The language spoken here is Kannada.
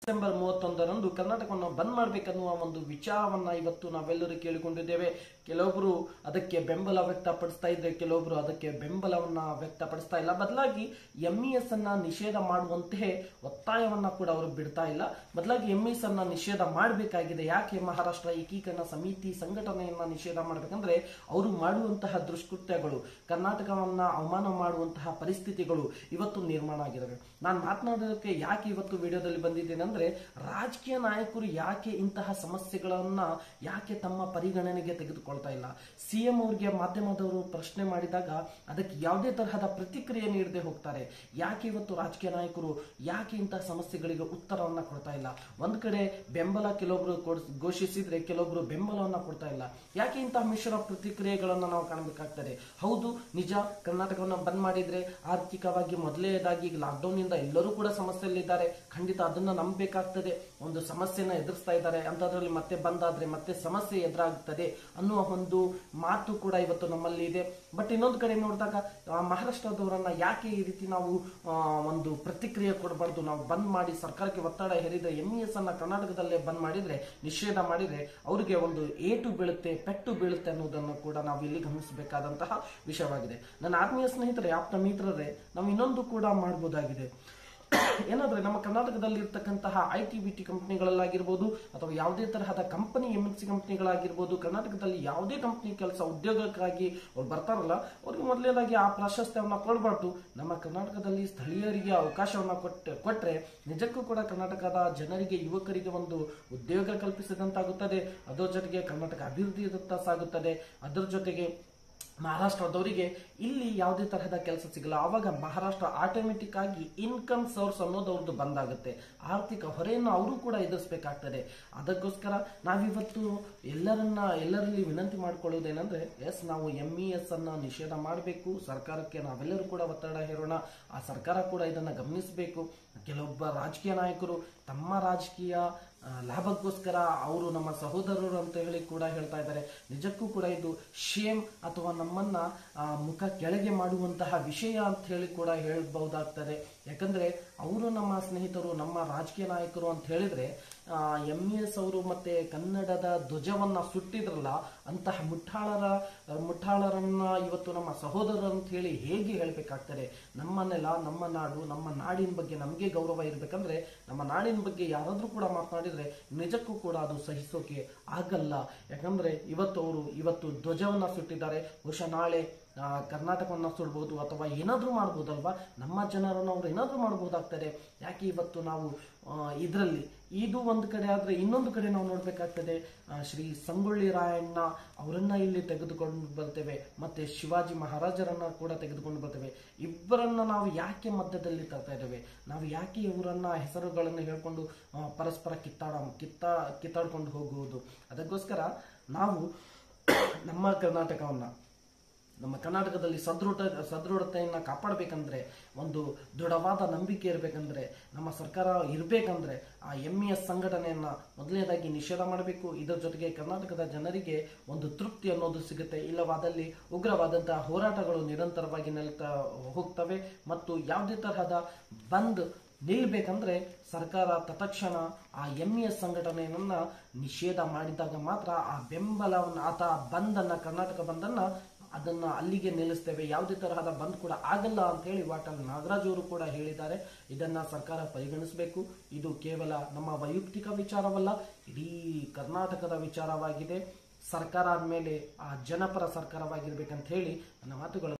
ಡಿಸೆಂಬರ್ ಮೂವತ್ತೊಂದರಂದು ಕರ್ನಾಟಕವನ್ನು ಬಂದ್ ಮಾಡಬೇಕನ್ನುವ ಒಂದು ವಿಚಾರವನ್ನ ಇವತ್ತು ನಾವೆಲ್ಲರೂ ಕೇಳಿಕೊಂಡಿದ್ದೇವೆ ಕೆಲವೊಬ್ಬರು ಅದಕ್ಕೆ ಬೆಂಬಲ ವ್ಯಕ್ತಪಡಿಸ್ತಾ ಇದ್ರೆ ಕೆಲವೊಬ್ಬರು ಅದಕ್ಕೆ ಬೆಂಬಲವನ್ನ ವ್ಯಕ್ತಪಡಿಸ್ತಾ ಇಲ್ಲ ಬದಲಾಗಿ ಎಂಇಎಸ್ ಅನ್ನ ನಿಷೇಧ ಮಾಡುವಂತೆ ಒತ್ತಾಯವನ್ನ ಕೂಡ ಅವರು ಬಿಡ್ತಾ ಇಲ್ಲ ಬದಲಾಗಿ ಎಂಇಎಸ್ ಅನ್ನ ನಿಷೇಧ ಮಾಡಬೇಕಾಗಿದೆ ಯಾಕೆ ಮಹಾರಾಷ್ಟ್ರ ಏಕೀಕರಣ ಸಮಿತಿ ಸಂಘಟನೆಯನ್ನ ನಿಷೇಧ ಮಾಡಬೇಕಂದ್ರೆ ಅವರು ಮಾಡುವಂತಹ ದುಷ್ಕೃತ್ಯಗಳು ಕರ್ನಾಟಕವನ್ನ ಅವಮಾನ ಮಾಡುವಂತಹ ಪರಿಸ್ಥಿತಿಗಳು ಇವತ್ತು ನಿರ್ಮಾಣ ಆಗಿದ್ದಾವೆ ನಾನು ಮಾತನಾಡೋದಕ್ಕೆ ಯಾಕೆ ಇವತ್ತು ವಿಡಿಯೋದಲ್ಲಿ ಬಂದಿದ್ದೇನೆ ಅಂದ್ರೆ ರಾಜಕೀಯ ನಾಯಕರು ಯಾಕೆ ಇಂತಹ ಸಮಸ್ಯೆಗಳನ್ನ ಯಾಕೆ ತಮ್ಮ ಪರಿಗಣನೆಗೆ ತೆಗೆದುಕೊಳ್ತಾ ಇಲ್ಲ ಸಿಎಂ ಅವ್ರಿಗೆ ಮಾಧ್ಯಮದವರು ಪ್ರಶ್ನೆ ಮಾಡಿದಾಗ ಅದಕ್ಕೆ ಯಾವುದೇ ತರಹದ ಪ್ರತಿಕ್ರಿಯೆ ನೀಡದೆ ಹೋಗ್ತಾರೆ ಯಾಕೆ ಇವತ್ತು ರಾಜಕೀಯ ನಾಯಕರು ಯಾಕೆ ಇಂತಹ ಸಮಸ್ಯೆಗಳಿಗೆ ಉತ್ತರವನ್ನ ಕೊಡ್ತಾ ಇಲ್ಲ ಒಂದ್ ಕಡೆ ಬೆಂಬಲ ಕೆಲವೊಬ್ರು ಕೊಡ್- ಘೋಷಿಸಿದ್ರೆ ಕೆಲವೊಬ್ರು ಬೆಂಬಲವನ್ನ ಕೊಡ್ತಾ ಇಲ್ಲ ಯಾಕೆ ಇಂತಹ ಮಿಶ್ರ ಪ್ರತಿಕ್ರಿಯೆಗಳನ್ನ ನಾವು ಕಾಣಬೇಕಾಗ್ತದೆ ಹೌದು ನಿಜ ಕರ್ನಾಟಕವನ್ನ ಬಂದ್ ಮಾಡಿದ್ರೆ ಆರ್ಥಿಕವಾಗಿ ಮೊದಲನೇದಾಗಿ ಲಾಕ್ಡೌನ್ ಇಂದ ಎಲ್ಲರೂ ಕೂಡ ಸಮಸ್ಯೆಯಲ್ಲಿದ್ದಾರೆ ಖಂಡಿತ ಅದನ್ನ ನಂಬಬೇಕಾಗ್ತದೆ ಒಂದು ಸಮಸ್ಯೆನ ಎದುರಿಸ್ತಾ ಇದ್ದಾರೆ ಅಂತದ್ರಲ್ಲಿ ಮತ್ತೆ ಬಂದಾದ್ರೆ ಮತ್ತೆ ಸಮಸ್ಯೆ ಎದುರಾಗ್ತದೆ ಅನ್ನುವ ಒಂದು ಮಾತು ಕೂಡ ಇವತ್ತು ನಮ್ಮಲ್ಲಿ ಇದೆ ಬಟ್ ಇನ್ನೊಂದು ಕಡೆ ನೋಡಿದಾಗ ಆ, ಮಹಾರಾಷ್ಟ್ರದವರನ್ನ ಯಾಕೆ ಈ ರೀತಿ ನಾವು ಆ, ಒಂದು ಪ್ರತಿಕ್ರಿಯೆ ಕೊಡಬಾರ್ದು ನಾವು ಬಂದ್ ಮಾಡಿ ಸರ್ಕಾರಕ್ಕೆ ಒತ್ತಡ ಹೇರಿದ್ರೆ ಎಂಇಎಸ್ ಅನ್ನ ಕರ್ನಾಟಕದಲ್ಲೇ ಬಂದ್ ಮಾಡಿದ್ರೆ ನಿಷೇಧ ಮಾಡಿದ್ರೆ ಅವರಿಗೆ ಒಂದು ಏಟು ಬೀಳುತ್ತೆ ಪೆಟ್ಟು ಬೀಳುತ್ತೆ ಅನ್ನೋದನ್ನು ಕೂಡ ನಾವು ಇಲ್ಲಿ ಗಮನಿಸಬೇಕಾದಂತಹ ವಿಷಯವಾಗಿದೆ ನನ್ನ ಆತ್ಮೀಯ ಸ್ನೇಹಿತರೆ ಆಪ್ತ ಮಿತ್ರರೇ ನಾವು ಇನ್ನೊಂದು ಕೂಡ ಮಾಡಬಹುದಾಗಿದೆ ಏನಾದ್ರೆ ನಮ್ಮ ಕರ್ನಾಟಕದಲ್ಲಿ ಇರ್ತಕ್ಕಂತಹ ಐ ಟಿ ಬಿ ಟಿ ಕಂಪನಿಗಳಲ್ಲಾಗಿರ್ಬೋದು ಅಥವಾ ಯಾವುದೇ ತರಹದ ಕಂಪನಿ ಎಂ ಎನ್ ಸಿ ಕಂಪನಿಗಳಾಗಿರ್ಬೋದು ಕರ್ನಾಟಕದಲ್ಲಿ ಯಾವುದೇ ಕಂಪನಿ ಕೆಲಸ ಉದ್ಯೋಗಕ್ಕಾಗಿ ಅವ್ರು ಬರ್ತಾರಲ್ಲ ಅವ್ರಿಗೆ ಮೊದಲನೇದಾಗಿ ಆ ಪ್ರಾಶಸ್ತ್ಯವನ್ನ ಕೊಡಬಾರ್ದು ನಮ್ಮ ಕರ್ನಾಟಕದಲ್ಲಿ ಸ್ಥಳೀಯರಿಗೆ ಅವಕಾಶವನ್ನ ಕೊಟ್ಟು ಕೊಟ್ರೆ ನಿಜಕ್ಕೂ ಕೂಡ ಕರ್ನಾಟಕದ ಜನರಿಗೆ ಯುವಕರಿಗೆ ಒಂದು ಉದ್ಯೋಗ ಕಲ್ಪಿಸಿದಂತಾಗುತ್ತದೆ ಅದರ ಜೊತೆಗೆ ಕರ್ನಾಟಕ ಅಭಿವೃದ್ಧಿಯತ್ತ ಸಾಗುತ್ತದೆ ಅದರ ಜೊತೆಗೆ ಮಹಾರಾಷ್ಟ್ರದವರಿಗೆ ಇಲ್ಲಿ ಯಾವುದೇ ತರಹದ ಕೆಲಸ ಸಿಗಲ್ಲ ಆವಾಗ ಮಹಾರಾಷ್ಟ್ರ ಆಟೋಮೆಟಿಕ್ ಆಗಿ ಇನ್ಕಮ್ ಸೋರ್ಸ್ ಅನ್ನೋದು ಅವ್ರದ್ದು ಬಂದಾಗುತ್ತೆ ಆರ್ಥಿಕ ಹೊರೆಯನ್ನು ಅವರು ಕೂಡ ಎದುರಿಸಬೇಕಾಗ್ತದೆ ಅದಕ್ಕೋಸ್ಕರ ನಾವಿವತ್ತು ಎಲ್ಲರನ್ನ ಎಲ್ಲರಲ್ಲಿ ವಿನಂತಿ ಮಾಡ್ಕೊಳ್ಳೋದೇನೆಂದ್ರೆ ಎಸ್ ನಾವು ಎಂ ಇ ಎಸ್ ಅನ್ನ ನಿಷೇಧ ಮಾಡಬೇಕು ಸರ್ಕಾರಕ್ಕೆ ನಾವೆಲ್ಲರೂ ಕೂಡ ಒತ್ತಡ ಹೇರೋಣ ಆ ಸರ್ಕಾರ ಕೂಡ ಇದನ್ನ ಗಮನಿಸಬೇಕು ಕೆಲವೊಬ್ಬ ರಾಜಕೀಯ ನಾಯಕರು ತಮ್ಮ ರಾಜಕೀಯ ಆ, ಲಾಭಕ್ಕೋಸ್ಕರ ಅವರು ನಮ್ಮ ಸಹೋದರರು ಅಂತ ಹೇಳಿ ಕೂಡ ಹೇಳ್ತಾ ಇದ್ದಾರೆ ನಿಜಕ್ಕೂ ಕೂಡ ಇದು ಶೇಮ್ ಅಥವಾ ನಮ್ಮನ್ನ ಆ, ಮುಖ ಕೆಳಗೆ ಮಾಡುವಂತಹ ವಿಷಯ ಅಂತ ಹೇಳಿ ಕೂಡ ಹೇಳ್ಬಹುದಾಗ್ತದೆ ಯಾಕಂದ್ರೆ ಅವರು ನಮ್ಮ ಸ್ನೇಹಿತರು ನಮ್ಮ ರಾಜಕೀಯ ನಾಯಕರು ಅಂತ ಹೇಳಿದ್ರೆ ಎಂ ಎಸ್ ಅವರು ಮತ್ತೆ ಕನ್ನಡದ ಧ್ವಜವನ್ನ ಸುಟ್ಟಿದ್ರಲ್ಲ ಅಂತಹ ಮುಠಾಳರ ಮುಠಾಳರನ್ನ ಇವತ್ತು ನಮ್ಮ ಸಹೋದರರು ಅಂತ ಹೇಳಿ ಹೇಗೆ ಹೇಳ್ಬೇಕಾಗ್ತದೆ ನಮ್ಮ ನೆಲ ನಮ್ಮ ನಾಡು ನಮ್ಮ ನಾಡಿನ ಬಗ್ಗೆ ನಮಗೆ ಗೌರವ ಇರ್ಬೇಕಂದ್ರೆ ನಮ್ಮ ನಾಡಿನ ಬಗ್ಗೆ ಯಾರಾದ್ರೂ ಕೂಡ ಮಾತನಾಡಿದ್ರೆ ನಿಜಕ್ಕೂ ಕೂಡ ಅದು ಸಹಿಸೋಕೆ ಆಗಲ್ಲ ಯಾಕಂದ್ರೆ ಇವತ್ತು ಅವರು ಇವತ್ತು ಧ್ವಜವನ್ನ ಸುಟ್ಟಿದ್ದಾರೆ ಬಹುಶಃ ನಾಳೆ ಆ, ಕರ್ನಾಟಕವನ್ನ ಸುಡ್ಬೋದು ಅಥವಾ ಏನಾದ್ರೂ ಮಾಡ್ಬೋದಲ್ವಾ ನಮ್ಮ ಜನರನ್ನು ಅವ್ರು ಏನಾದ್ರೂ ಮಾಡ್ಬೋದಾಗ್ತದೆ ಯಾಕೆ ಇವತ್ತು ನಾವು ಇದರಲ್ಲಿ ಇದು ಒಂದು ಕಡೆ ಆದ್ರೆ ಇನ್ನೊಂದು ಕಡೆ ನಾವು ನೋಡ್ಬೇಕಾಗ್ತದೆ ಆ, ಶ್ರೀ ಸಂಗೊಳ್ಳಿ ರಾಯಣ್ಣ ಅವರನ್ನ ಇಲ್ಲಿ ತೆಗೆದುಕೊಂಡು ಬರ್ತೇವೆ ಮತ್ತೆ ಶಿವಾಜಿ ಮಹಾರಾಜರನ್ನ ಕೂಡ ತೆಗೆದುಕೊಂಡು ಬರ್ತೇವೆ ಇಬ್ಬರನ್ನ ನಾವು ಯಾಕೆ ಮಧ್ಯದಲ್ಲಿ ತರ್ತಾ ಇದ್ದೇವೆ ನಾವು ಯಾಕೆ ಇವರನ್ನ ಹೆಸರುಗಳನ್ನು ಹೇಳ್ಕೊಂಡು ಆ, ಪರಸ್ಪರ ಕಿತ್ತಾಡ ಕಿತ್ತ ಕಿತ್ತಾಡ್ಕೊಂಡು ಹೋಗುವುದು ಅದಕ್ಕೋಸ್ಕರ ನಾವು ನಮ್ಮ ಕರ್ನಾಟಕವನ್ನ ನಮ್ಮ ಕರ್ನಾಟಕದಲ್ಲಿ ಸದೃಢ ಸದೃಢತೆಯನ್ನ ಕಾಪಾಡಬೇಕಂದ್ರೆ ಒಂದು ದೃಢವಾದ ನಂಬಿಕೆ ಇರಬೇಕಂದ್ರೆ ನಮ್ಮ ಸರ್ಕಾರ ಇರಬೇಕಂದ್ರೆ ಆ ಎಂ ಇ ಎಸ್ ಸಂಘಟನೆಯನ್ನ ಮೊದಲನೇದಾಗಿ ನಿಷೇಧ ಮಾಡಬೇಕು ಇದರ ಜೊತೆಗೆ ಕರ್ನಾಟಕದ ಜನರಿಗೆ ಒಂದು ತೃಪ್ತಿ ಅನ್ನೋದು ಸಿಗುತ್ತೆ ಇಲ್ಲವಾದಲ್ಲಿ ಉಗ್ರವಾದಂತಹ ಹೋರಾಟಗಳು ನಿರಂತರವಾಗಿ ನೆಲೆತಾ ಹೋಗ್ತವೆ ಮತ್ತು ಯಾವುದೇ ತರಹದ ಬಂದ್ ನಿಲ್ಬೇಕಂದ್ರೆ ಸರ್ಕಾರ ತತ್ಕ್ಷಣ ಆ ಎಂ ಇ ಎಸ್ ಸಂಘಟನೆಯನ್ನ ನಿಷೇಧ ಮಾಡಿದಾಗ ಮಾತ್ರ ಆ ಬೆಂಬಲವನ್ನು ಅಥವಾ ಬಂದನ್ನ ಕರ್ನಾಟಕ ಬಂದನ್ನ ಅದನ್ನ ಅಲ್ಲಿಗೆ ನಿಲ್ಲಿಸ್ತೇವೆ ಯಾವುದೇ ತರಹದ ಬಂದ್ ಕೂಡ ಆಗಲ್ಲ ಅಂತ ಹೇಳಿ ವಾಟಲ್ ನಾಗರಾಜ್ ಅವರು ಕೂಡ ಹೇಳಿದ್ದಾರೆ ಇದನ್ನ ಸರ್ಕಾರ ಪರಿಗಣಿಸಬೇಕು ಇದು ಕೇವಲ ನಮ್ಮ ವೈಯಕ್ತಿಕ ವಿಚಾರವಲ್ಲ ಇಡೀ ಕರ್ನಾಟಕದ ವಿಚಾರವಾಗಿದೆ ಸರ್ಕಾರ ಆದ್ಮೇಲೆ ಆ ಜನಪರ ಸರ್ಕಾರವಾಗಿರ್ಬೇಕಂತ ಹೇಳಿ ನನ್ನ ಮಾತುಗಳು